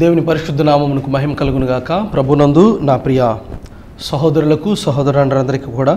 దేవుని పరిశుద్ధ నామమునకు మహిమ కలుగును గాక ప్రభునందు నా ప్రియ సహోదరులకు సహోదరులందరికీ కూడా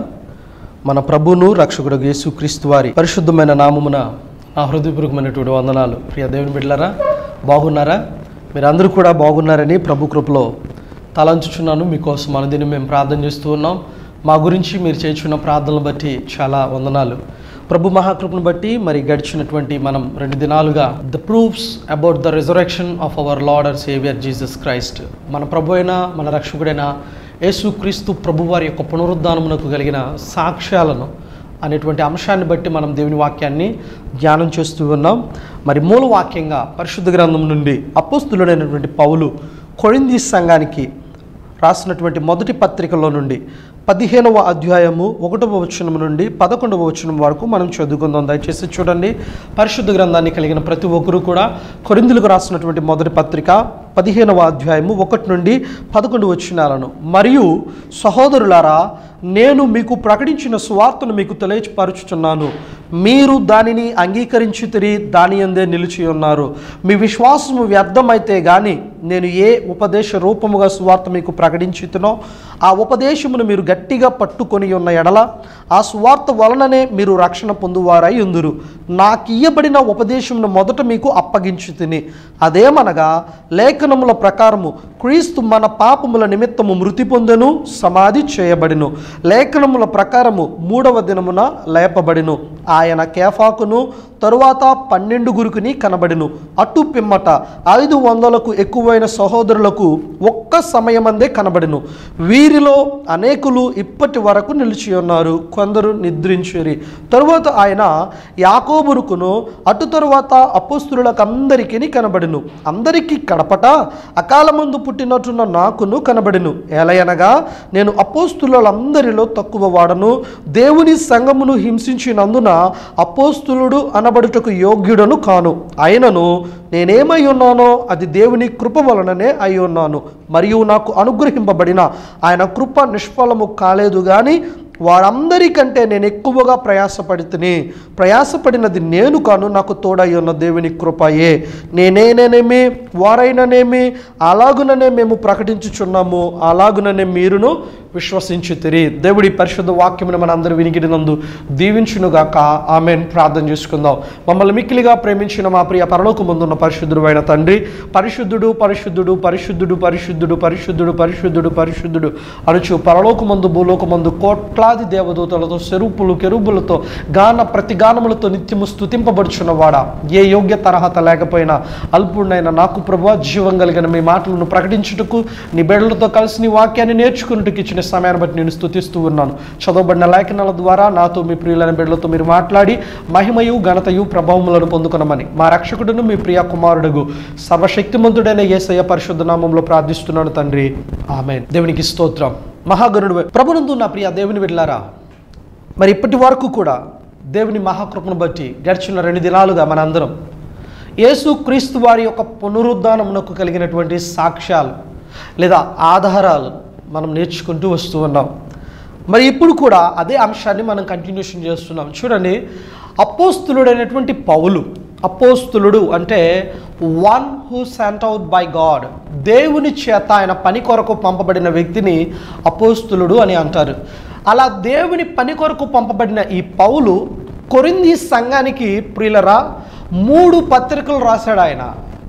మన ప్రభును రక్షకుడు యేసుక్రీస్తు వారి పరిశుద్ధమైన నామమున నా హృదయపూర్వకమైనటువంటి వందనాలు ప్రియ దేవుని బిడ్డలారా బాగున్నారా మీరందరూ కూడా బాగున్నారని ప్రభు కృపలో తలంచుచున్నాను మీకోసం అనుదినం మేము ప్రార్థన చేస్తూ ఉన్నాం మా గురించి మీరు చేస్తున్న ప్రార్థనలు బట్టి చాలా వందనాలు ప్రభు మహాకృపను బట్టి మరి గడిచినటువంటి మనం రెండు దినాలుగా the proofs about the resurrection of our lord and saviour Jesus Christ మన ప్రభు అయిన మన రక్షకుడైన యేసుక్రీస్తు ప్రభు వారి యొక్క పునరుద్ధానమునకు కలిగిన సాక్ష్యాలను అనేటువంటి అంశాన్ని బట్టి మనం దేవుని వాక్యాన్ని ధ్యానం చేస్తూ ఉన్నాం మరి మూల వాక్యంగా పరిశుద్ధ గ్రంథం నుండి అపోస్తులుడైనటువంటి పౌలు కొరింది సంఘానికి రాసినటువంటి మొదటి పత్రికలో నుండి పదిహేనవ అధ్యాయము ఒకటవ వచనం నుండి పదకొండవ వచనం వరకు మనం చదువుకుందాం దయచేసి చూడండి పరిశుద్ధ గ్రంథాన్ని కలిగిన ప్రతి ఒక్కరూ కూడా కొరిందులకు రాసినటువంటి మొదటి పత్రిక పదిహేనవ అధ్యాయము ఒకటి నుండి పదకొండు వచనాలను మరియు సహోదరులారా నేను మీకు ప్రకటించిన సువార్తను మీకు తెలియపరుచుచున్నాను మీరు దానిని అంగీకరించి తిరిగి దాని అందే నిలిచి ఉన్నారు మీ విశ్వాసము వ్యర్థమైతే గాని నేను ఏ ఉపదేశ రూపముగా సువార్త మీకు ప్రకటించుతునో ఆ ఉపదేశమును మీరు గట్టిగా పట్టుకొని ఉన్న ఎడల ఆ సువార్త వలననే మీరు రక్షణ పొందువారై ఉందురు నాకు ఇయ్యబడిన ఉపదేశమును మొదట మీకు అప్పగించి తిని అదేమనగా లేఖనముల ప్రకారము క్రీస్తు మన పాపముల నిమిత్తము మృతి పొందెను సమాధి చేయబడిను లేఖనముల ప్రకారము మూడవ దినమున లేపబడిను ఆయన కేఫాకును తరువాత పన్నెండు గురుకుని కనబడిను అటు పిమ్మట ఐదు వందలకు ఎక్కువైన సహోదరులకు ఒక్క సమయమందే కనబడిను వీరిలో అనేకులు ఇప్పటి వరకు నిలిచి ఉన్నారు కొందరు నిద్రించిరి తరువాత ఆయన యాకోబురుకును అటు తరువాత అపోస్తులకు అందరికీ కనబడిను అందరికీ కడపట అకాలమందు పుట్టినట్టున్న నాకును కనబడిను ఎలయనగా నేను అపోస్తులందరిలో తక్కువ వాడను దేవుని సంగమును హింసించినందున అపోస్తులుడు అనబడుటకు యోగ్యుడను కాను అయినను నేనేమై ఉన్నానో అది దేవుని కృప వలననే అయి ఉన్నాను మరియు నాకు అనుగ్రహింపబడిన ఆయన కృప నిష్ఫలము కాలేదు కానీ వారందరికంటే నేను ఎక్కువగా ప్రయాసపడితిని ప్రయాసపడినది నేను కాను నాకు తోడై ఉన్న దేవుని కృపయే నేనేనేమి వారైననేమి అలాగుననే మేము ప్రకటించుచున్నాము అలాగుననే మీరును విశ్వసించి తిరి దేవుడి పరిశుద్ధ వాక్యమును మన అందరూ వినికిడినందు దీవించునుగాక ఆమెన్ ప్రార్థన చేసుకుందాం మమ్మల్ని మిక్కిలిగా ప్రేమించిన మా ప్రియ పరలోక ముందున్న పరిశుద్ధుడు అయిన తండ్రి పరిశుద్ధుడు పరిశుద్ధుడు పరిశుద్ధుడు పరిశుద్ధుడు పరిశుద్ధుడు పరిశుద్ధుడు పరిశుద్ధుడు అనుచు పరలోక మందు భూలోక మందు కోట్లాది దేవదూతలతో చెరుపులు కెరుబులతో గాన ప్రతిగానములతో నిత్యము స్థుతింపబడుచున్నవాడా ఏ యోగ్య తరహత లేకపోయినా అల్పుడైన నాకు ప్రభు జీవం కలిగిన మీ మాటలను ప్రకటించుటకు నీ బిడ్డలతో కలిసి నీ వాక్యాన్ని నేర్చుకున్నట్టుకు ఇచ్చిన సమయాన్ని బట్టి నేను స్థుతిస్తూ ఉన్నాను చదవబడిన లేఖనాల ద్వారా నాతో మీ ప్రియులైన బిడ్డలతో మీరు మాట్లాడి మహిమయు ఘనతయు ప్రభావములను పొందుకునమని మా రక్షకుడును మీ ప్రియ కుమారుడుగు సర్వశక్తిమంతుడైన యేసయ్య పరిశుద్ధ నామంలో ప్రార్థిస్తున్నాను తండ్రి ఆమె దేవునికి స్తోత్రం మహాగరుడు ప్రభునందు నా ప్రియ దేవుని బిడ్డలారా మరి ఇప్పటి వరకు కూడా దేవుని మహాకృపను బట్టి గడిచిన రెండు దినాలుగా మనందరం యేసు క్రీస్తు వారి యొక్క పునరుద్ధానమునకు కలిగినటువంటి సాక్ష్యాలు లేదా ఆధారాలు మనం నేర్చుకుంటూ వస్తూ ఉన్నాం మరి ఇప్పుడు కూడా అదే అంశాన్ని మనం కంటిన్యూషన్ చేస్తున్నాం చూడండి అపోస్తులుడైనటువంటి పౌలు అపోస్తులుడు అంటే one who sent out by God దేవుని చేత ఆయన పని కొరకు పంపబడిన వ్యక్తిని అపోస్తులుడు అని అంటారు అలా దేవుని పని కొరకు పంపబడిన ఈ పౌలు కొరింది సంఘానికి ప్రియులరా మూడు పత్రికలు రాశాడు ఆయన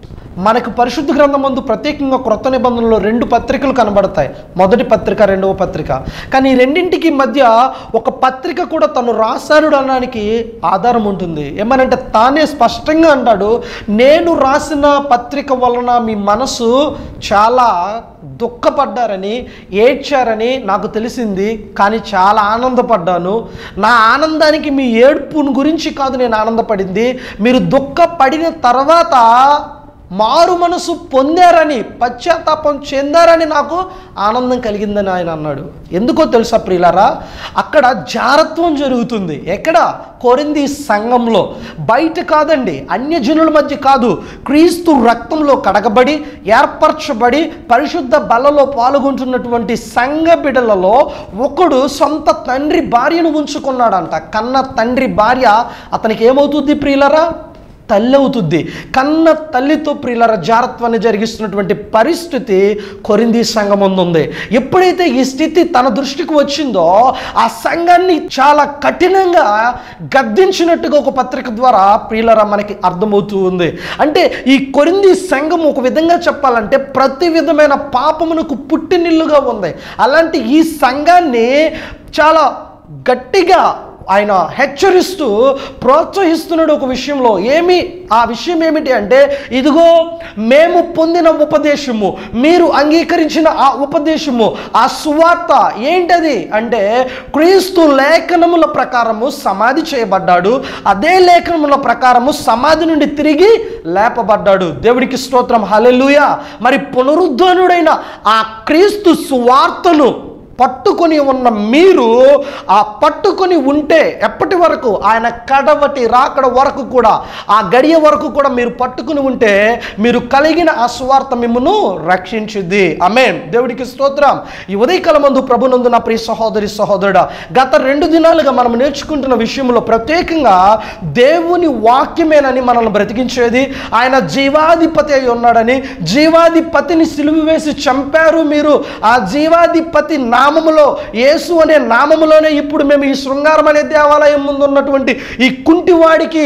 మనకు పరిశుద్ధ గ్రంథం ముందు ప్రత్యేకంగా క్రొత్త నిబంధనలో రెండు పత్రికలు కనబడతాయి మొదటి పత్రిక రెండవ పత్రిక కానీ ఈ రెండింటికి మధ్య ఒక పత్రిక కూడా తను రాశాడు అనడానికి ఆధారం ఉంటుంది ఏమనంటే తానే స్పష్టంగా అంటాడు నేను రాసిన పత్రిక వలన మీ మనసు చాలా దుఃఖపడ్డారని ఏడ్చారని నాకు తెలిసింది కానీ చాలా ఆనందపడ్డాను నా ఆనందానికి మీ ఏడ్పుని గురించి కాదు నేను ఆనందపడింది మీరు దుఃఖపడిన తర్వాత మారు మనసు పొందారని పశ్చాత్తాపం చెందారని నాకు ఆనందం కలిగిందని ఆయన అన్నాడు ఎందుకో తెలుసా ప్రియులారా అక్కడ జారత్వం జరుగుతుంది ఎక్కడ కొరింది సంఘంలో బయట కాదండి అన్యజనుల మధ్య కాదు క్రీస్తు రక్తంలో కడగబడి ఏర్పరచబడి పరిశుద్ధ బలలో పాల్గొంటున్నటువంటి సంఘ బిడలలో ఒకడు సొంత తండ్రి భార్యను ఉంచుకున్నాడంట కన్న తండ్రి భార్య అతనికి ఏమవుతుంది ప్రియులరా తల్లి అవుతుంది కన్న తల్లితో ప్రియులర జారత్వాన్ని జరిగిస్తున్నటువంటి పరిస్థితి కొరింది సంఘం ముందు ఉంది ఎప్పుడైతే ఈ స్థితి తన దృష్టికి వచ్చిందో ఆ సంఘాన్ని చాలా కఠినంగా గద్దించినట్టుగా ఒక పత్రిక ద్వారా ప్రియులర మనకి అర్థమవుతూ ఉంది అంటే ఈ కొరింది సంఘం ఒక విధంగా చెప్పాలంటే ప్రతి విధమైన పాపమునకు పుట్టినిల్లుగా ఉంది అలాంటి ఈ సంఘాన్ని చాలా గట్టిగా ఆయన హెచ్చరిస్తూ ప్రోత్సహిస్తున్నాడు ఒక విషయంలో ఏమి ఆ విషయం ఏమిటి అంటే ఇదిగో మేము పొందిన ఉపదేశము మీరు అంగీకరించిన ఆ ఉపదేశము ఆ సువార్త ఏంటది అంటే క్రీస్తు లేఖనముల ప్రకారము సమాధి చేయబడ్డాడు అదే లేఖనముల ప్రకారము సమాధి నుండి తిరిగి లేపబడ్డాడు దేవుడికి స్తోత్రం హల్లెలూయా మరి పునరుద్ధనుడైన ఆ క్రీస్తు సువార్తను పట్టుకొని ఉన్న మీరు ఆ పట్టుకొని ఉంటే ఎప్పటి వరకు ఆయన కడవటి రాకడ వరకు కూడా ఆ గడియ వరకు కూడా మీరు పట్టుకుని ఉంటే మీరు కలిగిన ఆ సువార్త మిమ్మను రక్షించుద్ది అమేన్ దేవుడికి స్తోత్రం ఈ ఉదయకాల మందు ప్రభునందు నా ప్రియ సహోదరి సహోదరుడా గత రెండు దినాలుగా మనం నేర్చుకుంటున్న విషయంలో ప్రత్యేకంగా దేవుని వాక్యమేనని మనల్ని బ్రతికించేది ఆయన జీవాధిపతి అయి ఉన్నాడని జీవాధిపతిని సిలువ వేసి చంపారు మీరు ఆ జీవాధిపతి నామములో యేసు అనే నామములోనే ఇప్పుడు మేము ఈ శృంగారం అనే దేవాలయం ముందు ఉన్నటువంటి ఈ కుంటివాడికి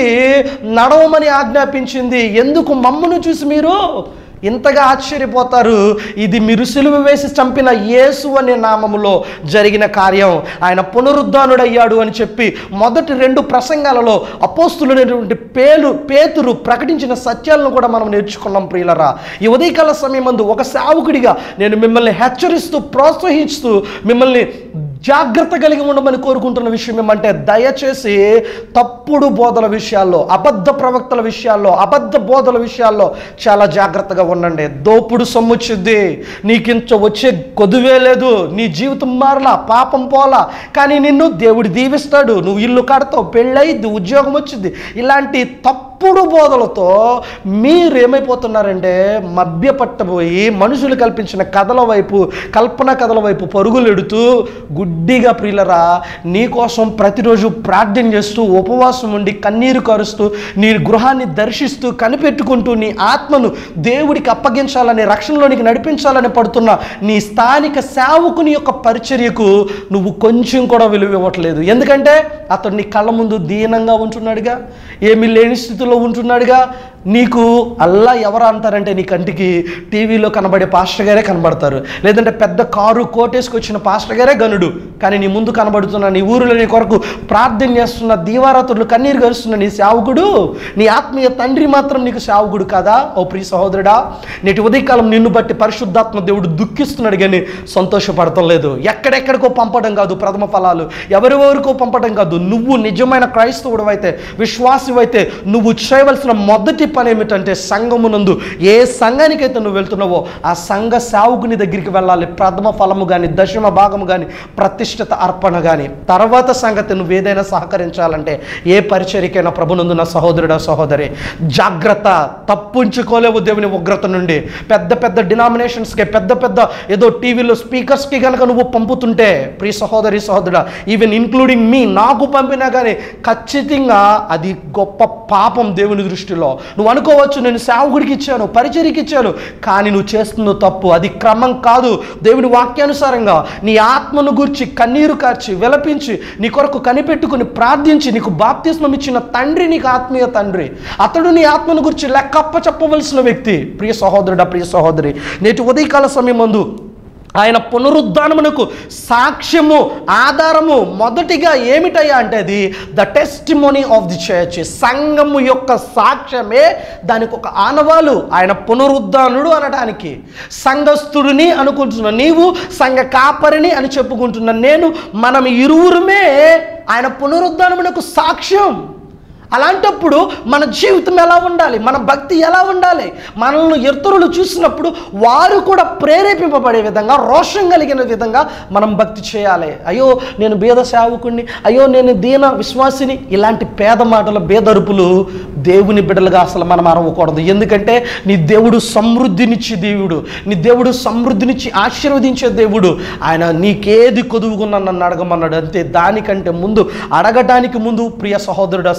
నడవమని ఆజ్ఞాపించింది ఎందుకు మమ్మను చూసి మీరు ఇంతగా ఆశ్చర్యపోతారు ఇది మీరు సిలువ వేసి చంపిన యేసు అనే నామములో జరిగిన కార్యం ఆయన పునరుద్ధానుడయ్యాడు అని చెప్పి మొదటి రెండు ప్రసంగాలలో అపోస్తులైనటువంటి పేలు పేతురు ప్రకటించిన సత్యాలను కూడా మనం నేర్చుకున్నాం ప్రియులరా ఈ ఉదయకాల సమయమందు ఒక సేవకుడిగా నేను మిమ్మల్ని హెచ్చరిస్తూ ప్రోత్సహిస్తూ మిమ్మల్ని జాగ్రత్త కలిగి ఉండమని కోరుకుంటున్న విషయం ఏమంటే దయచేసి తప్పుడు బోధల విషయాల్లో అబద్ధ ప్రవక్తల విషయాల్లో అబద్ధ బోధల విషయాల్లో చాలా జాగ్రత్తగా ఉండండి దోపుడు సొమ్ముచ్చుద్ది నీకింత వచ్చే కొదువే లేదు నీ జీవితం మారలా పాపం పోలా కానీ నిన్ను దేవుడు దీవిస్తాడు నువ్వు ఇల్లు కడతావు పెళ్ళైద్ది ఉద్యోగం వచ్చింది ఇలాంటి తప్పుడు బోధలతో మీరు ఏమైపోతున్నారంటే మభ్యపట్టబోయి మనుషులు కల్పించిన కథల వైపు కల్పన కథల వైపు పరుగులెడుతూ గుడ్డిగా ప్రియులరా నీ కోసం ప్రతిరోజు ప్రార్థన చేస్తూ ఉపవాసం ఉండి కన్నీరు కరుస్తూ నీ గృహాన్ని దర్శిస్తూ కనిపెట్టుకుంటూ నీ ఆత్మను దేవుడికి అప్పగించాలని రక్షణలోనికి నడిపించాలని పడుతున్న నీ స్థానిక సేవకుని యొక్క పరిచర్యకు నువ్వు కొంచెం కూడా విలువ ఇవ్వట్లేదు ఎందుకంటే అతడు నీ కళ్ళ ముందు దీనంగా ఉంటున్నాడుగా ఏమీ లేని స్థితిలో ఉంటున్నాడుగా నీకు అల్లా ఎవరు అంటారంటే నీ కంటికి టీవీలో కనబడే పాస్టర్ గారే కనబడతారు లేదంటే పెద్ద కారు కోటేసుకొచ్చిన పాస్టర్ గారే గనుడు కానీ నీ ముందు కనబడుతున్న నీ ఊరిలో నీ కొరకు ప్రార్థన చేస్తున్న దీవారాతులు కన్నీరు గరుస్తున్న నీ సేవకుడు నీ ఆత్మీయ తండ్రి మాత్రం నీకు సేవకుడు కదా ఓ ప్రియ సహోదరుడా నేటి ఉదయకాలం నిన్ను బట్టి పరిశుద్ధాత్మ దేవుడు దుఃఖిస్తున్నాడు కానీ సంతోషపడటం లేదు ఎక్కడెక్కడికో పంపడం కాదు ప్రథమ ఫలాలు ఎవరెవరికో పంపడం కాదు నువ్వు నిజమైన క్రైస్తవుడు అయితే విశ్వాసివైతే నువ్వు చేయవలసిన మొదటి పని ఏమిటంటే సంఘమునందు ఏ సంఘానికైతే నువ్వు వెళ్తున్నావో ఆ సంఘ సేవకుని దగ్గరికి వెళ్ళాలి ప్రథమ ఫలము కానీ దశమ భాగము కానీ ప్రతిష్ఠిత అర్పణ కానీ తర్వాత సంగతి నువ్వు ఏదైనా సహకరించాలంటే ఏ పరిచర్యకైనా ప్రభునందు నా సహోదరుడా సహోదరి జాగ్రత్త తప్పుంచుకోలేవు దేవుని ఉగ్రత నుండి పెద్ద పెద్ద డినామినేషన్స్కి పెద్ద పెద్ద ఏదో టీవీలో స్పీకర్స్కి కనుక నువ్వు పంపుతుంటే ప్రియ సహోదరి సహోదరుడా ఈవెన్ ఇంక్లూడింగ్ మీ నాకు పంపినా కానీ ఖచ్చితంగా అది గొప్ప పాపం దేవుని దృష్టిలో నువ్వు అనుకోవచ్చు నేను సేవకుడికి ఇచ్చాను పరిచర్యకి ఇచ్చాను కానీ నువ్వు చేస్తున్న తప్పు అది క్రమం కాదు దేవుని వాక్యానుసారంగా నీ ఆత్మను గూర్చి కన్నీరు కార్చి విలపించి నీ కొరకు కనిపెట్టుకుని ప్రార్థించి నీకు బాప్తిస్మం ఇచ్చిన తండ్రి నీకు ఆత్మీయ తండ్రి అతడు నీ ఆత్మను గురించి లెక్కప్ప చెప్పవలసిన వ్యక్తి ప్రియ సహోదరుడా ప్రియ సహోదరి నేటి ఉదయకాల సమయం మందు ఆయన పునరుద్ధానమునకు సాక్ష్యము ఆధారము మొదటిగా ఏమిటయ్యా అంటే అది the testimony of the church సంఘము యొక్క సాక్ష్యమే దానికి ఒక ఆనవాలు ఆయన పునరుద్ధానుడు అనడానికి సంఘస్థుడిని అనుకుంటున్నా నీవు సంఘ కాపరిని అని చెప్పుకుంటున్నా నేను మనం ఇరువురమే ఆయన పునరుద్ధానమునకు సాక్ష్యం అలాంటప్పుడు మన జీవితం ఎలా ఉండాలి మన భక్తి ఎలా ఉండాలి మనల్ని ఇతరులు చూసినప్పుడు వారు కూడా ప్రేరేపింపబడే విధంగా రోషం కలిగిన విధంగా మనం భక్తి చేయాలి అయ్యో నేను బీద సేవకుణ్ణి అయ్యో నేను దీన విశ్వాసిని ఇలాంటి పేద మాటల బేదరుపులు దేవుని బిడ్డలుగా అసలు మనం అరవకూడదు ఎందుకంటే నీ దేవుడు సమృద్ధినిచ్చి దేవుడు నీ దేవుడు సమృద్ధినిచ్చి ఆశీర్వదించే దేవుడు ఆయన నీకేది కొదువుకున్నా నన్ను అడగమన్నాడు అంతే దానికంటే ముందు అడగటానికి ముందు ప్రియ సహోదరుడు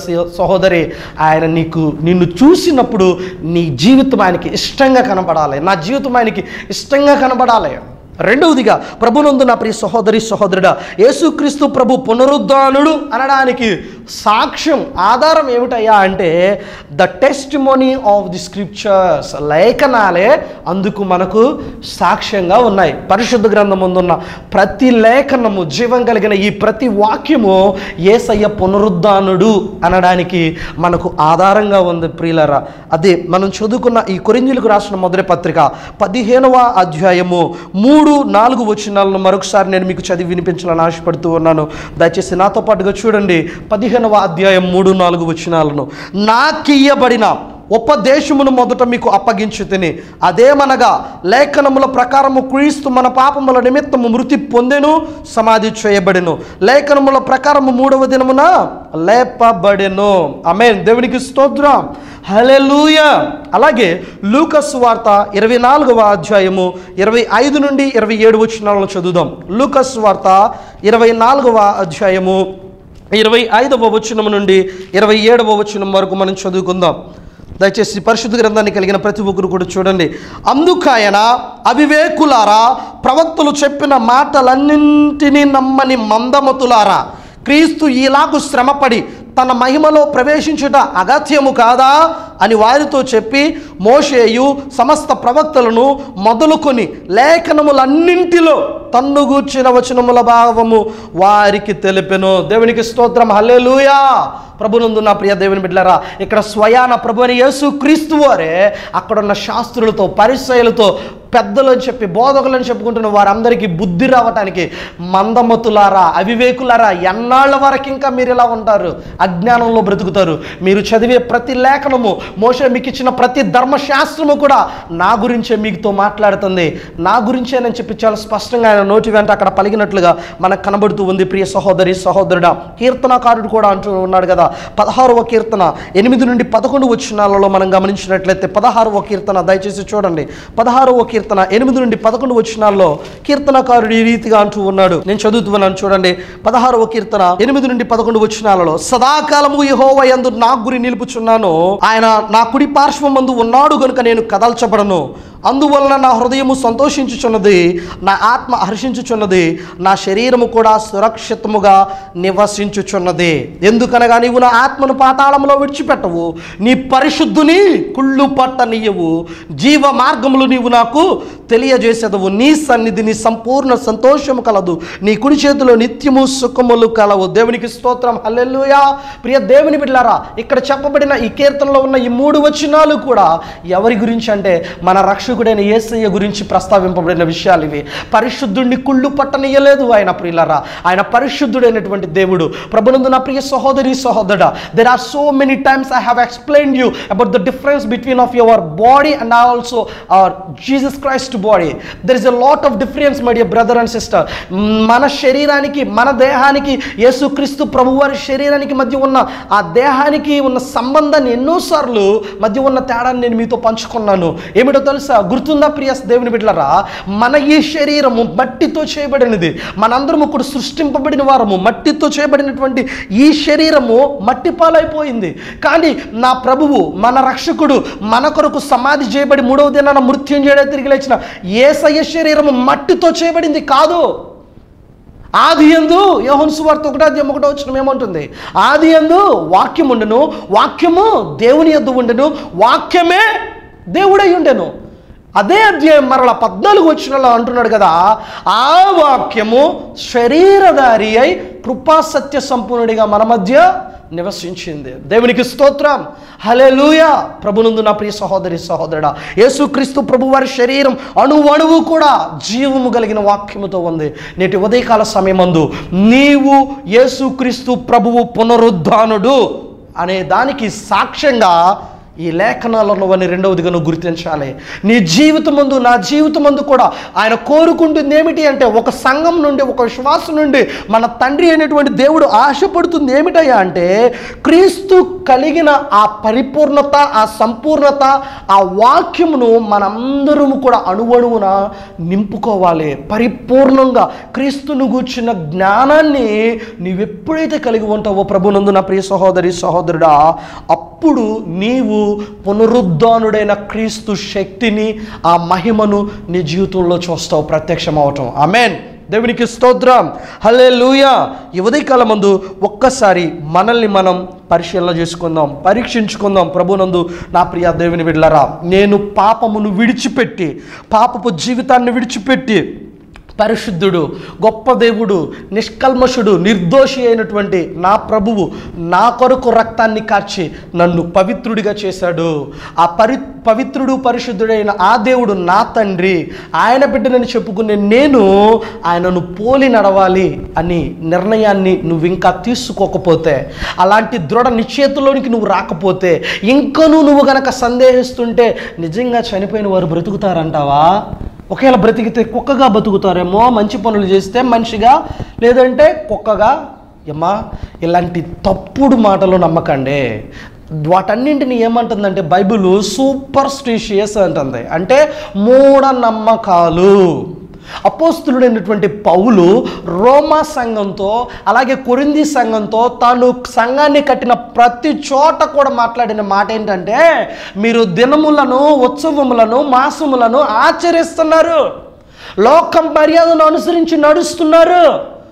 సహోదరి ఆయన నీకు నిన్ను చూసినప్పుడు నీ జీవితం ఆయనకి ఇష్టంగా కనబడాలి నా జీవితం ఆయనకి ఇష్టంగా కనబడాలి రెండవదిగా ప్రభునందు నా ప్రియ సహోదరి సహోదరుడా యేసుక్రీస్తు ప్రభు పునరుద్ధానుడు అనడానికి సాక్ష్యం ఆధారం ఏమిటయ్యా అంటే the testimony of the scriptures లేఖనాలే అందుకు మనకు సాక్ష్యంగా ఉన్నాయి పరిశుద్ధ గ్రంథం ముందున్న ప్రతి లేఖనము జీవం కలిగిన ఈ ప్రతి వాక్యము ఏసయ్య పునరుద్ధానుడు అనడానికి మనకు ఆధారంగా ఉంది ప్రియులరా అదే మనం చదువుకున్న ఈ కొరింజీలకు రాసిన మొదటి పత్రిక పదిహేనవ అధ్యాయము మూడు నాలుగు వచనాలను మరొకసారి నేను మీకు చదివి వినిపించాలని ఆశపడుతూ ఉన్నాను దయచేసి నాతో పాటుగా చూడండి పదిహేనవ అధ్యాయం మూడు నాలుగు వచనాలను నాకియ్యబడిన ఉపదేశమును మొదట మీకు అప్పగించు తిని అదేమనగా లేఖనముల ప్రకారము క్రీస్తు మన పాపముల నిమిత్తము మృతి పొందెను సమాధి చేయబడెను లేఖనముల ప్రకారము మూడవ దినమున లేపబడెను ఆమేన్ దేవునికి స్తోత్రం హలెలూయ అలాగే లూకస్ వార్త ఇరవై నాలుగవ అధ్యాయము ఇరవై ఐదు నుండి ఇరవై ఏడు వచనాలను చదువుదాం లూకస్ వార్త ఇరవై నాలుగవ అధ్యాయము ఇరవై ఐదవ వచనం నుండి ఇరవై ఏడవ వచనం వరకు మనం చదువుకుందాం దయచేసి పరిశుద్ధ గ్రంథాన్ని కలిగిన ప్రతి ఒక్కరు కూడా చూడండి అందుకాయన అవివేకులారా ప్రవక్తలు చెప్పిన మాటలన్నింటినీ నమ్మని మందమతులారా క్రీస్తు ఈలాగు శ్రమపడి తన మహిమలో ప్రవేశించుట అగత్యము కాదా అని వారితో చెప్పి మోషేయు సమస్త ప్రవక్తలను మొదలుకొని లేఖనములన్నింటిలో తన్ను గూర్చిన వచనముల భావము వారికి తెలిపెను దేవునికి స్తోత్రం హల్లెలూయా ప్రభునందు నా ప్రియ దేవుని బిడ్డలారా ఇక్కడ స్వయాన ప్రభు అని యేసు క్రీస్తు వారే అక్కడున్న శాస్త్రులతో పరిచయలతో పెద్దలు అని చెప్పి బోధకులు అని చెప్పుకుంటున్న వారందరికీ బుద్ధి రావటానికి మందమతులారా అవివేకులారా ఎన్నాళ్ళ వరకు ఇంకా మీరు ఇలా ఉంటారు అజ్ఞానంలో బ్రతుకుతారు మీరు చదివే ప్రతి లేఖనము మోసే మీకు ఇచ్చిన ప్రతి ధర్మశాస్త్రము కూడా నా గురించే మీతో మాట్లాడుతుంది నా గురించేనని చెప్పి చాలా స్పష్టంగా ఆయన నోటి వెంట అక్కడ పలిగినట్లుగా మనకు కనబడుతూ ఉంది ప్రియ సహోదరి సహోదరుడా కీర్తనకారుడు కూడా అంటూ ఉన్నాడు కదా పదహారవ కీర్తన ఎనిమిది నుండి పదకొండు వచ్చినాలలో మనం గమనించినట్లయితే పదహారవ కీర్తన దయచేసి చూడండి పదహారవ కీర్తన ఎనిమిది నుండి పదకొండు వచ్చినాల్లో కీర్తనకారుడు ఈ రీతిగా అంటూ ఉన్నాడు నేను చదువుతున్నాను చూడండి పదహారవ కీర్తన ఎనిమిది నుండి పదకొండు వచ్చినాలలో సదాకాలము యహోవ యందు నా గురి నిలుపుచున్నాను ఆయన నా కుడి పార్శ్వం మందు ఉన్నాడు గనుక నేను కదల్చబడను అందువలన నా హృదయము సంతోషించుచున్నది నా ఆత్మ హర్షించుచున్నది నా శరీరము కూడా సురక్షితముగా నివసించుచున్నది ఎందుకనగా నీవు నా ఆత్మను పాతాళంలో విడిచిపెట్టవు నీ పరిశుద్ధుని కుళ్ళు పట్టనీయవు జీవ మార్గములు నీవు నాకు తెలియజేసేదవు నీ సన్నిధిని సంపూర్ణ సంతోషము కలదు నీ కుడి చేతిలో నిత్యము సుఖములు కలవు దేవునికి స్తోత్రం హల్లెలూయా ప్రియ దేవుని బిడ్డలారా ఇక్కడ చెప్పబడిన ఈ కీర్తనలో ఉన్న ఈ మూడు వచనాలు కూడా ఎవరి గురించి అంటే మన రక్షకుడైన యేసయ్య గురించి ప్రస్తావింపబడిన విషయాలు ఇవి పరిశుద్ధుడిని కుళ్ళు పట్టనియలేదు ఆయన ప్రియులరా ఆయన పరిశుద్ధుడైనటువంటి దేవుడు ప్రభునందు నా ప్రియ సహోదరి సహోదరుడా there are so many times I have explain you about the difference between of your body and also our Jesus Christ body there is a lot of difference my dear brother and sister మన శరీరానికి మన దేహానికి యేసుక్రీస్తు ప్రభువారి శరీరానికి మధ్య ఉన్న ఆ దేహానికి ఉన్న సంబంధాన్ని ఎన్నోసార్లు మధ్య ఉన్న తేడాన్ని నేను మీతో పంచుకున్నాను ఏమిటో తెలుసా గుర్తుందా ప్రియ దేవుని బిడ్డలరా మన ఈ శరీరము మట్టితో చేయబడినది మనందరము కూడా సృష్టింపబడిన వారము మట్టితో చేయబడినటువంటి ఈ శరీరము మట్టి పాలైపోయింది కానీ నా ప్రభువు మన రక్షకుడు మన కొరకు సమాధి చేయబడి మూడవ దినాన మృత్యుంజయుడే తిరిగి లేచిన ఏసయ్య శరీరము మట్టితో చేయబడింది కాదు ఆది ఎందు యోహన్ సువార్త ఒకటో అధ్యాయం ఒకటో వచ్చిన ఏమంటుంది ఆది ఎందు వాక్యం ఉండెను వాక్యము దేవుని యొద్ద ఉండెను వాక్యమే దేవుడై ఉండెను అదే అధ్యాయం మరల పద్నాలుగు వచ్చినలో అంటున్నాడు కదా ఆ వాక్యము శరీరధారి అయి కృపా సత్య సంపూర్ణుడిగా మన మధ్య నివసించింది దేవునికి స్తోత్రం హలెలూయా ప్రభునందు నా ప్రియ సహోదరి సహోదరుడా యేసుక్రీస్తు ప్రభు వారి శరీరం అణువు అణువు కూడా జీవము కలిగిన వాక్యముతో ఉంది నేటి ఉదయకాల సమయమందు నీవు యేసుక్రీస్తు ప్రభువు పునరుద్ధానుడు అనే దానికి సాక్ష్యంగా ఈ లేఖనాల్లో ఉన్నవన్నీ రెండవదిగా నువ్వు గుర్తించాలి నీ జీవితం ముందు నా జీవితం ముందు కూడా ఆయన కోరుకుంటుంది ఏమిటి అంటే ఒక సంఘం నుండి ఒక విశ్వాసం నుండి మన తండ్రి అయినటువంటి దేవుడు ఆశపడుతుంది ఏమిటయ్యా అంటే క్రీస్తు కలిగిన ఆ పరిపూర్ణత ఆ సంపూర్ణత ఆ వాక్యమును మనందరము కూడా అణువణువున నింపుకోవాలి పరిపూర్ణంగా క్రీస్తును గూర్చిన జ్ఞానాన్ని నీవెప్పుడైతే కలిగి ఉంటావో ప్రభునందు నా ప్రియ సహోదరి సహోదరుడా అప్పుడు నీవు పునరుద్ధానుడైన క్రీస్తు శక్తిని ఆ మహిమను నీ జీవితంలో చూస్తావు ప్రత్యక్షమవటం ఆమెన్ దేవునికి స్తోత్రం హలే లూయా ఈ ఉదయకాలం ముందు ఒక్కసారి మనల్ని మనం పరిశీలన చేసుకుందాం పరీక్షించుకుందాం ప్రభునందు నా ప్రియ దేవుని విడ్లరా నేను పాపమును విడిచిపెట్టి పాపపు జీవితాన్ని విడిచిపెట్టి పరిశుద్ధుడు గొప్ప దేవుడు నిష్కల్మషుడు నిర్దోషి అయినటువంటి నా ప్రభువు నా కొరకు రక్తాన్ని కార్చి నన్ను పవిత్రుడిగా చేశాడు ఆ పరి పవిత్రుడు పరిశుద్ధుడైన ఆ దేవుడు నా తండ్రి ఆయన బిడ్డనని చెప్పుకునే నేను ఆయనను పోలి నడవాలి అని నిర్ణయాన్ని నువ్వు ఇంకా తీసుకోకపోతే అలాంటి దృఢ నిశ్చేతలోనికి నువ్వు రాకపోతే ఇంకనూ నువ్వు గనక సందేహిస్తుంటే నిజంగా చనిపోయిన వారు బ్రతుకుతారంటావా ఒకవేళ బ్రతికితే కుక్కగా బతుకుతారేమో మంచి పనులు చేస్తే మనిషిగా లేదంటే కుక్కగా ఏమ్మా ఇలాంటి తప్పుడు మాటలు నమ్మకండి వాటన్నింటిని ఏమంటుందంటే బైబిల్ సూపర్ స్టిషియస్ అంటుంది అంటే మూఢనమ్మకాలు అపోస్తులుడైనటువంటి పౌలు రోమా సంఘంతో అలాగే కొరింది సంఘంతో తాను సంఘాన్ని కట్టిన ప్రతి చోట కూడా మాట్లాడిన మాట ఏంటంటే మీరు దినములను ఉత్సవములను మాసములను ఆచరిస్తున్నారు లోకం మర్యాదను అనుసరించి నడుస్తున్నారు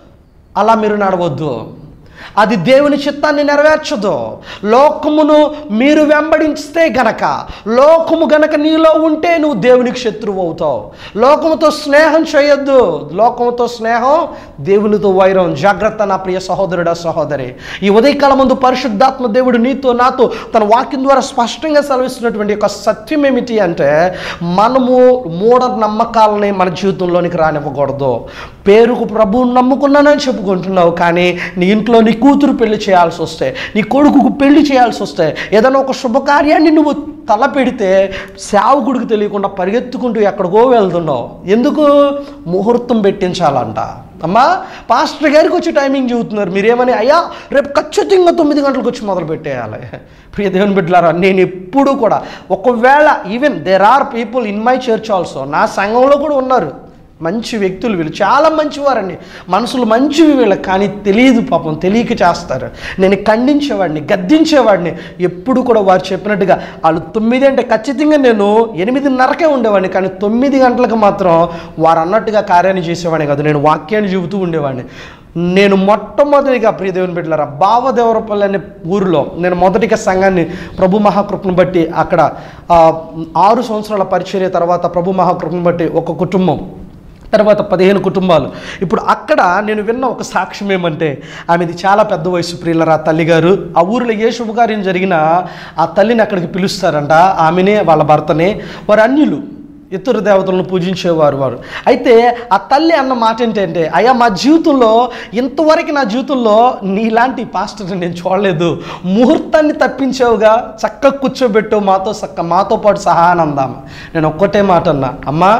అలా మీరు నడవద్దు అది దేవుని చిత్తాన్ని నెరవేర్చదు లోకమును మీరు వెంబడిస్తే గనక లోకము గనక నీలో ఉంటే నువ్వు దేవునికి శత్రువు అవుతావు లోకముతో స్నేహం చేయొద్దు లోకముతో స్నేహం దేవునితో వైరం జాగ్రత్త నా ప్రియ సహోదరుడా సహోదరి ఈ ఉదయకాలం ముందు పరిశుద్ధాత్మ దేవుడు నీతో నాతో తన వాక్యం ద్వారా స్పష్టంగా సెలవిస్తున్నటువంటి ఒక సత్యం ఏమిటి అంటే మనము మూఢ నమ్మకాలని మన జీవితంలోనికి రానివ్వకూడదు పేరుకు ప్రభువుని నమ్ముకున్నానని చెప్పుకుంటున్నావు కానీ నీ ఇంట్లో నీ కూతురు పెళ్లి చేయాల్సి వస్తే నీ కొడుకుకు పెళ్లి చేయాల్సి వస్తే ఏదైనా ఒక శుభకార్యాన్ని నువ్వు తల పెడితే సేవకుడికి తెలియకుండా పరిగెత్తుకుంటూ ఎక్కడికో వెళ్తున్నావు ఎందుకు ముహూర్తం పెట్టించాలంట అమ్మా పాస్టర్ గారికి వచ్చి టైమింగ్ చెబుతున్నారు మీరేమని అయ్యా రేపు ఖచ్చితంగా తొమ్మిది గంటలకు వచ్చి మొదలు పెట్టేయాలి ప్రియ దేవుని బిడ్డలారా నేను ఎప్పుడూ కూడా ఒకవేళ even there are people in my church also నా సంఘంలో కూడా ఉన్నారు మంచి వ్యక్తులు వీళ్ళు చాలా మంచివారండి మనసులు మంచివి వీళ్ళకి కానీ తెలియదు పాపం తెలియక చేస్తారు నేను ఖండించేవాడిని గద్దించేవాడిని ఎప్పుడు కూడా వారు చెప్పినట్టుగా వాళ్ళు తొమ్మిది అంటే ఖచ్చితంగా నేను ఎనిమిదిన్నరకే ఉండేవాడిని కానీ తొమ్మిది గంటలకు మాత్రం వారు అన్నట్టుగా కార్యాన్ని చేసేవాడిని కాదు నేను వాక్యాన్ని చెబుతూ ఉండేవాడిని నేను మొట్టమొదటిగా ప్రియదేవుని బిడ్డలారా బావదేవరపల్లి అనే ఊరిలో నేను మొదటిగా సంఘాన్ని ప్రభు మహాకృపను బట్టి అక్కడ ఆ, ఆరు సంవత్సరాల పరిచర్య తర్వాత ప్రభు మహాకృపను బట్టి ఒక కుటుంబం తర్వాత పదిహేను కుటుంబాలు ఇప్పుడు అక్కడ నేను విన్న ఒక సాక్ష్యం ఏమంటే ఆమెది చాలా పెద్ద వయసు ప్రియులరా తల్లిగారు ఆ ఊరిలో ఏ శుభకార్యం జరిగినా ఆ తల్లిని అక్కడికి పిలుస్తారంట ఆమెనే వాళ్ళ భర్తనే వారు అన్యులు ఇతర దేవతలను పూజించేవారు వారు అయితే ఆ తల్లి అన్న మాట ఏంటంటే అయ్యా మా జీవితంలో ఇంతవరకు నా జీవితంలో నీలాంటి పాస్టర్ని నేను చూడలేదు ముహూర్తాన్ని తప్పించావుగా చక్కగా కూర్చోబెట్టావు మాతో చక్క మాతో పాటు సహానందామ నేను ఒక్కటే మాట అన్నా అమ్మా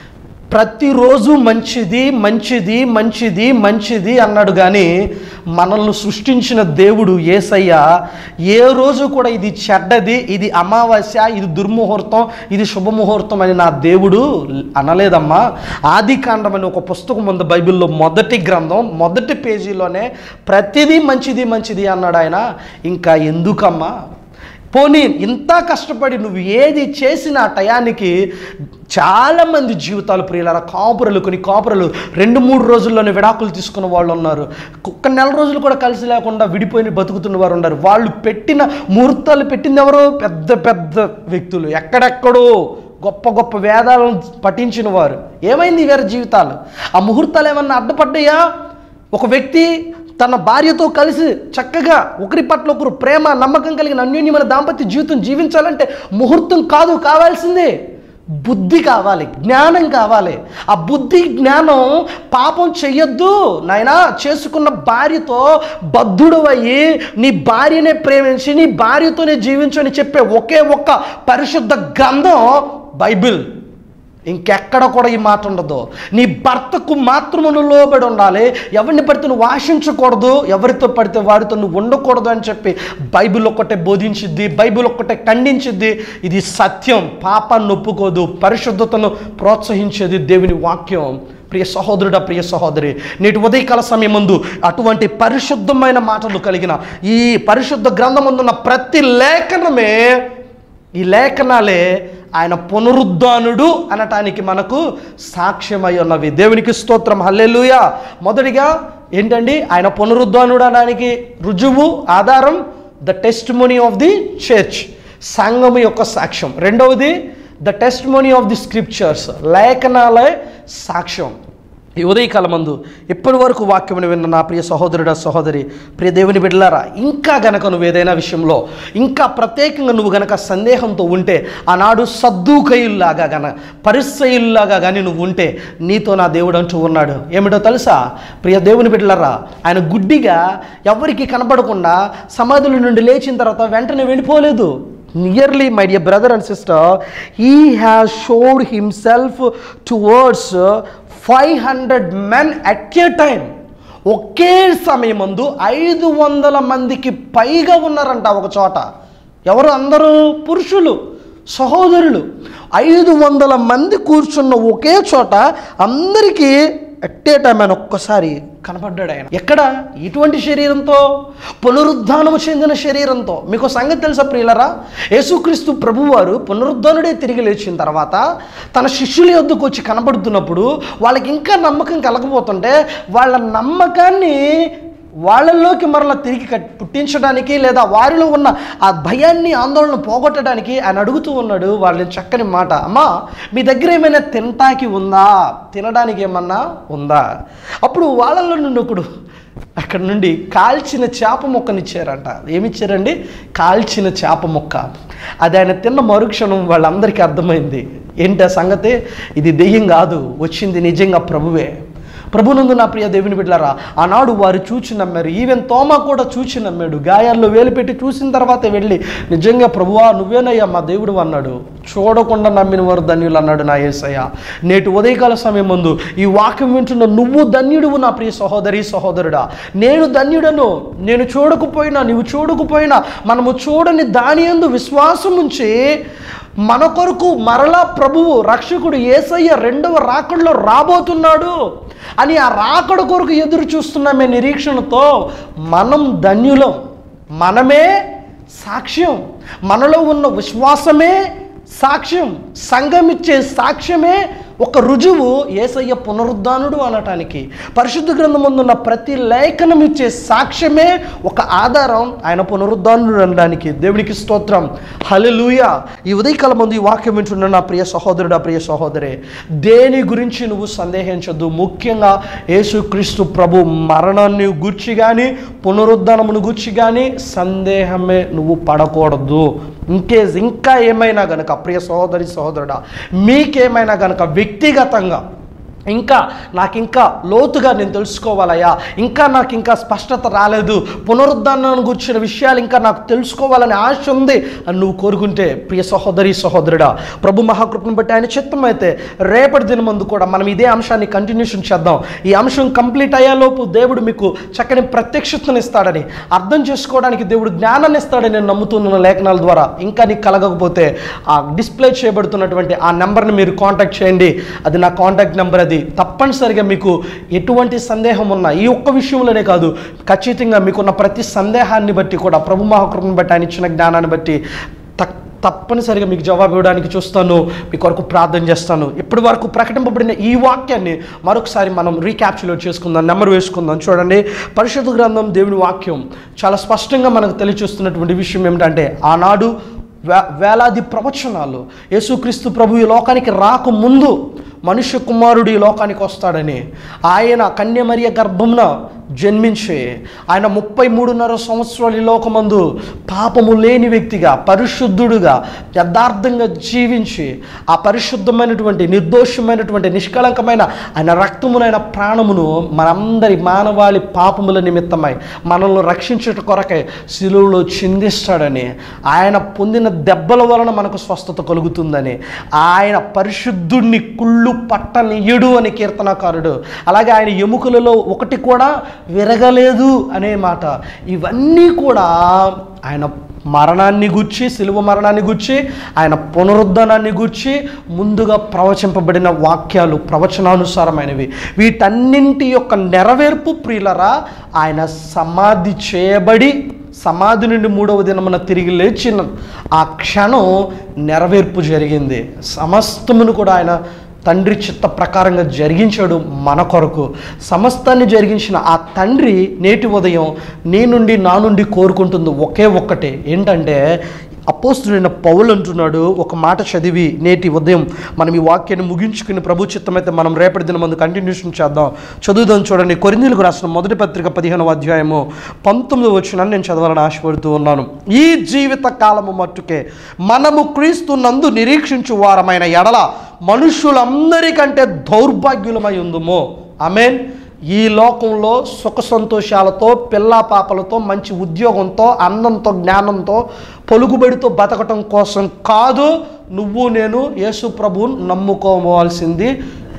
ప్రతిరోజు మంచిది మంచిది మంచిది మంచిది అన్నాడు కానీ మనల్ని సృష్టించిన దేవుడు ఏసయ్య ఏ రోజు కూడా ఇది చెడ్డది ఇది అమావాస్య ఇది దుర్ముహూర్తం ఇది శుభముహూర్తం అని నా దేవుడు అనలేదమ్మా ఆది కాండం అని ఒక పుస్తకం ఉంది బైబిల్లో మొదటి గ్రంథం మొదటి పేజీలోనే ప్రతిదీ మంచిది మంచిది అన్నాడు ఆయన ఇంకా ఎందుకమ్మా పోనీ ఇంత కష్టపడి నువ్వు ఏది చేసిన ఆ టయానికి చాలామంది జీవితాలు ప్రియులారా కాపురలు కొన్ని కాపురలు రెండు మూడు రోజుల్లోనే విడాకులు తీసుకున్న వాళ్ళు ఉన్నారు ఒక్క నెల రోజులు కూడా కలిసి లేకుండా విడిపోయి బతుకుతున్న వారు ఉన్నారు వాళ్ళు పెట్టిన ముహూర్తాలు పెట్టింది ఎవరో పెద్ద పెద్ద వ్యక్తులు ఎక్కడెక్కడో గొప్ప గొప్ప వేదాలను పఠించిన వారు ఏమైంది వీరి జీవితాలు ఆ ముహూర్తాలు ఏమన్నా అడ్డుపడ్డాయా ఒక వ్యక్తి తన భార్యతో కలిసి చక్కగా ఒకరి పట్ల ఒకరు ప్రేమ నమ్మకం కలిగిన అన్యోన్యమైన దాంపత్య జీవితం జీవించాలంటే ముహూర్తం కాదు కావాల్సిందే బుద్ధి కావాలి జ్ఞానం కావాలి ఆ బుద్ధి జ్ఞానం పాపం చెయ్యొద్దు నాయనా చేసుకున్న భార్యతో బద్ధుడు అయ్యి నీ భార్యనే ప్రేమించి నీ భార్యతోనే జీవించని చెప్పే ఒకే ఒక్క పరిశుద్ధ గ్రంథం బైబిల్ ఇంకెక్కడ కూడా ఈ మాట ఉండదు నీ భర్తకు మాత్రము నువ్వు లోబడి ఉండాలి ఎవరిని పడితే నువ్వు ఆశించకూడదు ఎవరితో పడితే వారితో నువ్వు ఉండకూడదు అని చెప్పి బైబిల్ ఒక్కటే బోధించిద్ది బైబిల్ ఒక్కటే ఖండించిద్ది ఇది సత్యం పాపాన్ని ఒప్పుకోదు పరిశుద్ధతను ప్రోత్సహించేది దేవుని వాక్యం ప్రియ సహోదరుడా ప్రియ సహోదరి నేటి ఉదయకాల సమయం ముందు అటువంటి పరిశుద్ధమైన మాటలు కలిగిన ఈ పరిశుద్ధ గ్రంథమందున్న ప్రతి లేఖనమే ఈ లేఖనాలే ఆయన పునరుద్ధానుడు అనటానికి మనకు సాక్ష్యమై ఉన్నవి దేవునికి స్తోత్రం హల్లెలూయా మొదటిగా ఏంటండి ఆయన పునరుద్ధానుడు అనడానికి రుజువు ఆధారం the test of the church సంఘము యొక్క సాక్ష్యం రెండవది the test of the scriptures లేఖనాలే సాక్ష్యం ఈ ఉదయకాలం మందు ఇప్పటి వరకు వాక్యమును విన్న నా ప్రియ సహోదరుడ సహోదరి ప్రియ దేవుని బిడ్డలారా ఇంకా గనక నువ్వు ఏదైనా విషయంలో ఇంకా ప్రత్యేకంగా నువ్వు గనక సందేహంతో ఉంటే ఆనాడు సద్దుకయుల్లాగా గన పరిసయుల్లాగా కానీ నువ్వు ఉంటే నీతో నా దేవుడు అంటూ ఉన్నాడు ఏమిటో తెలుసా ప్రియ దేవుని బిడ్డలారా ఆయన గుడ్డిగా ఎవరికి కనపడకుండా సమాధుల నుండి లేచిన తర్వాత వెంటనే వెళ్ళిపోలేదు nearly my dear brother and sister he has showed himself towards five hundred men at a time ఒకే సమయమందు ఐదు వందల మందికి పైగా ఉన్నారంట ఒక చోట ఎవరు అందరూ పురుషులు సహోదరులు ఐదు వందల మంది కూర్చున్న ఒకే చోట అందరికీ అట్టే టైం ఆయన ఒక్కసారి కనపడ్డాడు ఆయన ఎక్కడ ఇటువంటి శరీరంతో పునరుద్ధానము చెందిన శరీరంతో మీకు సంగతి తెలుసా ప్రియులరా యేసుక్రీస్తు ప్రభువారు పునరుద్ధానుడే తిరిగి లేచిన తర్వాత తన శిష్యుల యొద్దకు వచ్చి కనబడుతున్నప్పుడు వాళ్ళకి ఇంకా నమ్మకం కలగబోతుంటే వాళ్ళ నమ్మకాన్ని వాళ్ళలోకి మరలా తిరిగి కట్- పుట్టించడానికి లేదా వారిలో ఉన్న ఆ భయాన్ని ఆందోళన పోగొట్టడానికి ఆయన అడుగుతూ ఉన్నాడు వాళ్ళని చక్కని మాట అమ్మా మీ దగ్గర ఏమైనా తినటానికి ఉందా తినడానికి ఏమన్నా ఉందా అప్పుడు వాళ్ళలో నుండి ఒకడు అక్కడ నుండి కాల్చిన చేప మొక్కనిచ్చారంట ఏమిచ్చారండి కాల్చిన చేప మొక్క అది ఆయన తిన్న మరుక్షణం వాళ్ళందరికీ అర్థమైంది ఏంటి ఆ సంగతి ఇది దెయ్యం కాదు వచ్చింది నిజంగా ప్రభువే ప్రభునందు నా ప్రియ దేవుని బిడ్డలారా ఆనాడు వారు చూచి నమ్మారు ఈవెన్ తోమా కూడా చూచి నమ్మాడు గాయాల్లో వేలు పెట్టి చూసిన తర్వాత వెళ్ళి నిజంగా ప్రభువా నువ్వేనయ్యా మా దేవుడు అన్నాడు చూడకుండా నమ్మిన వారు ధన్యులు అన్నాడు నా యేసయ్య నేటి ఉదయకాల సమయం ముందు ఈ వాక్యం వింటున్న నువ్వు ధన్యుడువు నా ప్రియ సహోదరి సహోదరుడా నేను ధన్యుడను నేను చూడకపోయినా నువ్వు చూడకపోయినా మనము చూడని దాని యందు విశ్వాసం ఉంచి మన కొరకు మరలా ప్రభువు రక్షకుడు ఏసయ్య రెండవ రాకడలో రాబోతున్నాడు అని ఆ రాకడ కొరకు ఎదురు చూస్తున్నామే నిరీక్షణతో మనం ధన్యులం మనమే సాక్ష్యం మనలో ఉన్న విశ్వాసమే సాక్ష్యం సంఘం ఇచ్చే సాక్ష్యమే ఒక రుజువు ఏసయ్య పునరుద్ధానుడు అనటానికి పరిశుద్ధ గ్రంథం ముందున్న ప్రతి లేఖనం ఇచ్చే సాక్ష్యమే ఒక ఆధారం ఆయన పునరుద్ధానుడు అనడానికి దేవునికి స్తోత్రం హల్లెలూయ ఈ ఉదయకాలం ముందు ఈ వాక్యం వింటున్న నా ప్రియ సహోదరుడు ప్రియ సహోదరే దేని గురించి నువ్వు సందేహించొద్దు ముఖ్యంగా యేసుక్రీస్తు ప్రభు మరణాన్ని గుర్చి కానీ పునరుద్ధానమును గుర్చి కానీ సందేహమే నువ్వు పడకూడదు ఇంకేజ్ ఇంకా ఏమైనా గనక ప్రియ సహోదరి సహోదరుడా మీకేమైనా గనక వ్యక్తిగతంగా ఇంకా నాకు ఇంకా లోతుగా నేను తెలుసుకోవాలయ్యా ఇంకా నాకు ఇంకా స్పష్టత రాలేదు పునరుద్ధానాన్ని గురించిన విషయాలు ఇంకా నాకు తెలుసుకోవాలని ఆశ ఉంది అని నువ్వు కోరుకుంటే ప్రియ సహోదరి సహోదరుడా ప్రభు మహాకృపను బట్టి ఆయన చిత్తం అయితే రేపటి దిన ముందు కూడా మనం ఇదే అంశాన్ని కంటిన్యూషన్ చేద్దాం ఈ అంశం కంప్లీట్ అయ్యేలోపు దేవుడు మీకు చక్కని ప్రత్యక్షతను ఇస్తాడని అర్థం చేసుకోవడానికి దేవుడు జ్ఞానాన్ని ఇస్తాడని నేను నమ్ముతున్న లేఖనాల ద్వారా ఇంకా నీకు కలగకపోతే ఆ డిస్ప్లే చేయబడుతున్నటువంటి ఆ నెంబర్ని మీరు కాంటాక్ట్ చేయండి అది నా కాంటాక్ట్ నెంబర్ అది తప్పనిసరిగా మీకు ఎటువంటి సందేహం ఉన్నా ఈ ఒక్క విషయంలోనే కాదు ఖచ్చితంగా మీకున్న ప్రతి సందేహాన్ని బట్టి కూడా ప్రభు మహాకృపను బట్టి ఆయన ఇచ్చిన జ్ఞానాన్ని బట్టి తక్ తప్పనిసరిగా మీకు జవాబు ఇవ్వడానికి చూస్తాను మీ కొరకు ప్రార్థన చేస్తాను ఇప్పటి వరకు ప్రకటింపబడిన ఈ వాక్యాన్ని మరొకసారి మనం రీక్యాప్చులేట్ చేసుకుందాం నెంబర్ వేసుకుందాం చూడండి పరిశుద్ధ గ్రంథం దేవుని వాక్యం చాలా స్పష్టంగా మనకు తెలియచేస్తున్నటువంటి విషయం ఏమిటంటే ఆనాడు వే వేలాది ప్రవచనాలు యేసుక్రీస్తు ప్రభు ఈ లోకానికి రాకముందు మనుష్య కుమారుడు ఈ లోకానికి వస్తాడని ఆయన కన్యమరియ గర్భమున జన్మించి ఆయన ముప్పై మూడున్నర సంవత్సరాలు ఈ లోకమందు పాపము లేని వ్యక్తిగా పరిశుద్ధుడుగా యథార్థంగా జీవించి ఆ పరిశుద్ధమైనటువంటి నిర్దోషమైనటువంటి నిష్కళంకమైన ఆయన రక్తమునైన ప్రాణమును మనందరి మానవాళి పాపముల నిమిత్తమై మనల్ని రక్షించుట కొరకై శిలువలో చిందిస్తాడని ఆయన పొందిన దెబ్బల వలన మనకు స్వస్థత కలుగుతుందని ఆయన పరిశుద్ధుణ్ణి కుళ్ళు పట్టనియడు అని కీర్తనకారుడు అలాగే ఆయన ఎముకలలో ఒకటి కూడా విరగలేదు అనే మాట ఇవన్నీ కూడా ఆయన మరణాన్ని గుచ్చి సిలువ మరణాన్ని గుచ్చి ఆయన పునరుద్ధరణాన్ని గుచ్చి ముందుగా ప్రవచింపబడిన వాక్యాలు ప్రవచనానుసారమైనవి వీటన్నింటి యొక్క నెరవేర్పు ప్రియులరా ఆయన సమాధి చేయబడి సమాధి నుండి మూడవ దినమున తిరిగి లేచిన ఆ క్షణం నెరవేర్పు జరిగింది సమస్తమును కూడా ఆయన తండ్రి చిత్త ప్రకారంగా జరిగించాడు మన కొరకు సమస్తాన్ని జరిగించిన ఆ తండ్రి నేటి ఉదయం నీ నుండి నా నుండి కోరుకుంటుంది ఒకే ఒక్కటే ఏంటంటే అపోస్తుడైన పౌలు అంటున్నాడు ఒక మాట చదివి నేటి ఉదయం మనం ఈ వాక్యాన్ని ముగించుకుని ప్రభు చిత్తమైతే మనం రేపటి దిన ముందు కంటిన్యూషన్ చేద్దాం చదువుదాం చూడండి కొరిందీలకు రాసిన మొదటి పత్రిక పదిహేనవ అధ్యాయము పంతొమ్మిది వచ్చిన నేను చదవాలని ఆశపడుతూ ఉన్నాను ఈ జీవిత కాలము మట్టుకే మనము క్రీస్తు నందు నిరీక్షించు వారమైన ఎడల మనుషులందరికంటే దౌర్భాగ్యులమై ఉందుమో ఆమెన్ ఈ లోకంలో సుఖ సంతోషాలతో పిల్ల పాపలతో మంచి ఉద్యోగంతో అందంతో జ్ఞానంతో పొలుగుబడితో బతకటం కోసం కాదు నువ్వు నేను యేసు ప్రభువుని నమ్ముకోవాల్సింది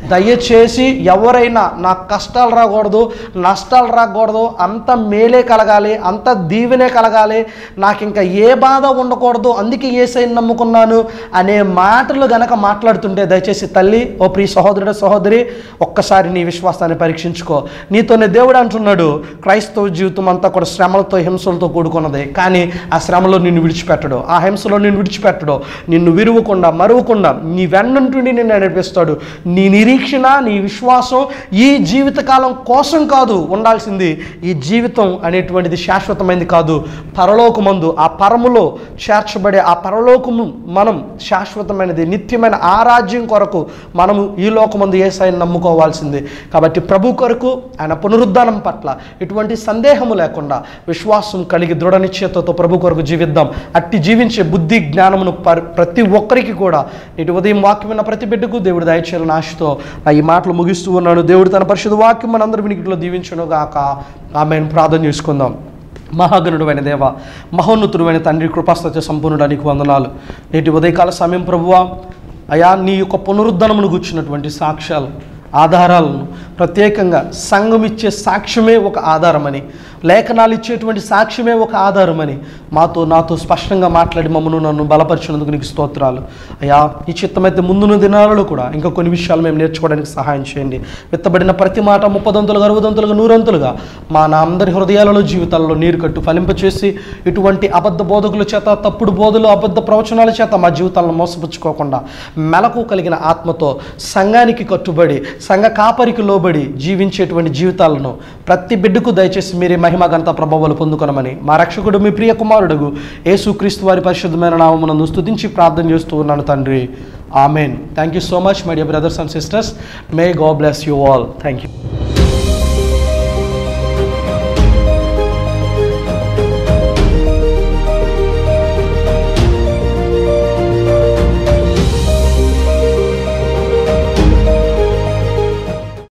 దయచేసి ఎవరైనా నాకు కష్టాలు రాకూడదు నష్టాలు రాకూడదు అంత మేలే కలగాలి అంత దీవెనే కలగాలి నాకు ఇంకా ఏ బాధ ఉండకూడదు అందుకే ఏసైని నమ్ముకున్నాను అనే మాటలు గనక మాట్లాడుతుంటే దయచేసి తల్లి ఓ ప్రియ సహోదరుడు సహోదరి ఒక్కసారి నీ విశ్వాసాన్ని పరీక్షించుకో నీతోనే దేవుడు అంటున్నాడు క్రైస్తవ జీవితం అంతా కూడా శ్రమలతో హింసలతో కూడుకున్నది కానీ ఆ శ్రమలో నిన్ను విడిచిపెట్టడు ఆ హింసలో నిన్ను విడిచిపెట్టడు నిన్ను విరువకుండా మరువకుండా నీ వెన్నంటుండి నిన్ను నడిపిస్తాడు నీ నిరీక్షణ నీ విశ్వాసం ఈ జీవితకాలం కోసం కాదు ఉండాల్సింది ఈ జీవితం అనేటువంటిది శాశ్వతమైనది కాదు పరలోకమందు ఆ పరములో చేర్చబడే ఆ పరలోకము మనం శాశ్వతమైనది నిత్యమైన ఆ రాజ్యం కొరకు మనము ఈ లోకమందు ఏసాయిని నమ్ముకోవాల్సింది కాబట్టి ప్రభు కొరకు ఆయన పునరుద్ధానం పట్ల ఎటువంటి సందేహము లేకుండా విశ్వాసం కలిగి దృఢ నిశ్చయతతో ప్రభు కొరకు జీవిద్దాం అట్టి జీవించే బుద్ధి జ్ఞానమును పర్- ప్రతి ఒక్కరికి కూడా ఇటు ఉదయం వాక్యం విన్న ప్రతి బిడ్డకు దేవుడు దయచేయాలని ఆశతో ఆ ఈ మాటలు ముగిస్తూ ఉన్నాడు దేవుడు తన పరిశుద్ధ వాక్యం మనందరి వినికిలో దీవించను గాక ఆమెను ప్రార్థన చేసుకుందాం మహాగణుడువైన దేవ మహోన్నతుడువైన తండ్రి కృపాస్తత్య సంపూర్ణుడానికి వందనాలు నేటి ఉదయకాల సమయం ప్రభువా అయా నీ యొక్క పునరుద్ధరణమును గుర్చినటువంటి సాక్ష్యాలు ఆధారాలను ప్రత్యేకంగా సంఘం ఇచ్చే సాక్ష్యమే ఒక ఆధారమని లేఖనాలు ఇచ్చేటువంటి సాక్ష్యమే ఒక ఆధారమని మాతో నాతో స్పష్టంగా మాట్లాడి మమ్మల్ని నన్ను బలపరిచినందుకు నీకు స్తోత్రాలు అయ్యా ఈ చిత్తమైతే ముందున్న దినాలలో కూడా ఇంకా కొన్ని విషయాలు మేము నేర్చుకోవడానికి సహాయం చేయండి విత్తబడిన ప్రతి మాట ముప్పదంతులుగా అరవదంతులుగా నూరంతులుగా మా నా అందరి హృదయాలలో జీవితాల్లో నీరు కట్టు ఫలింపచేసి ఇటువంటి అబద్ధ బోధకుల చేత తప్పుడు బోధలు అబద్ధ ప్రవచనాల చేత మా జీవితాలను మోసపుచ్చుకోకుండా మెలకు కలిగిన ఆత్మతో సంఘానికి కట్టుబడి సంఘ కాపరికి లోబడి జీవించేటువంటి జీవితాలను ప్రతి బిడ్డకు దయచేసి మీరే మహిమ గంత ప్రభావాలు పొందుకొనమని మా రక్షకుడు మీ ప్రియ కుమారుడు యేసుక్రీస్తు వారి పరిశుద్ధమైన నామమునందు స్తుతించి ప్రార్థన చేస్తూ ఉన్నాను తండ్రి ఆమెన్ thank you so much my dear brothers and sisters may God bless you all thank you